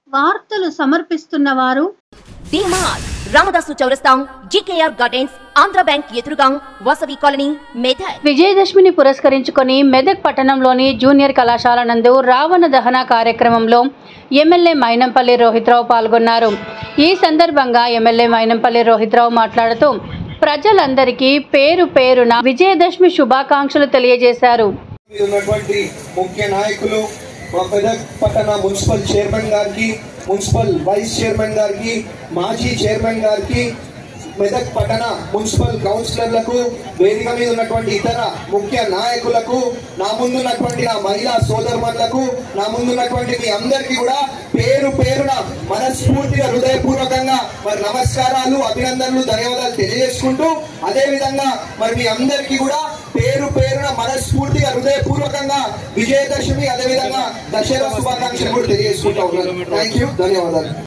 వార్తలు సమర్పిస్తున్న వారు డిమార్ట్ రామదాసు చౌరస్తా జీకేఆర్ గార్డెన్స్ ఆంధ్ర బ్యాంక్ ఎదురుగా వాసవి కాలనీ మెదక్ విజయదశమిని పురస్కరించుకొని మెదక్ పట్టణంలోని జూనియర్ కళాశాల నందు రావణ దహన కార్యక్రమంలో ఎమ్మెల్యే మైనంపల్లి రోహిత్రావు పాల్గొన్నారు ఈ సందర్భంగా ఎమ్మెల్యే మైనంపల్లి రోహిత్రావు మాట్లాడుతూ ప్రజలందరికీ పేరు పేరున విజయదశమి శుభాకాంక్షలు తెలియజేశారు మీద ఉన్నటువంటి ముఖ్య నాయకులు మా మెదక్ పట్టణ మున్సిపల్ చైర్మన్ గారికి మున్సిపల్ వైస్ చైర్మన్ గారికి మాజీ చైర్మన్ గారికి మెదక్ పట్టణ మున్సిపల్ కౌన్సిలర్లకు వేదిక మీద ఉన్నటువంటి ఇతర ముఖ్య నాయకులకు నా ముందున్నటువంటి నా మహిళా సోదరుమణులకు నా ముందున్నటువంటి మీ అందరికీ కూడా పేరు పేరున మనస్ఫూర్తిగా హృదయపూర్వకంగా మరి నమస్కారాలు అభినందనలు ధన్యవాదాలు తెలియజేసుకుంటూ అదే విధంగా మరి మీ అందరికీ కూడా పేరు పేరున మనస్ఫూర్తిగా హృదయపూర్వకంగా విజయదశమి అదేవిధంగా దసరా శుభాకాంక్షలు కూడా తెలియజేసుకుంటా ఉన్నాను థ్యాంక్ యూ ధన్యవాదాలు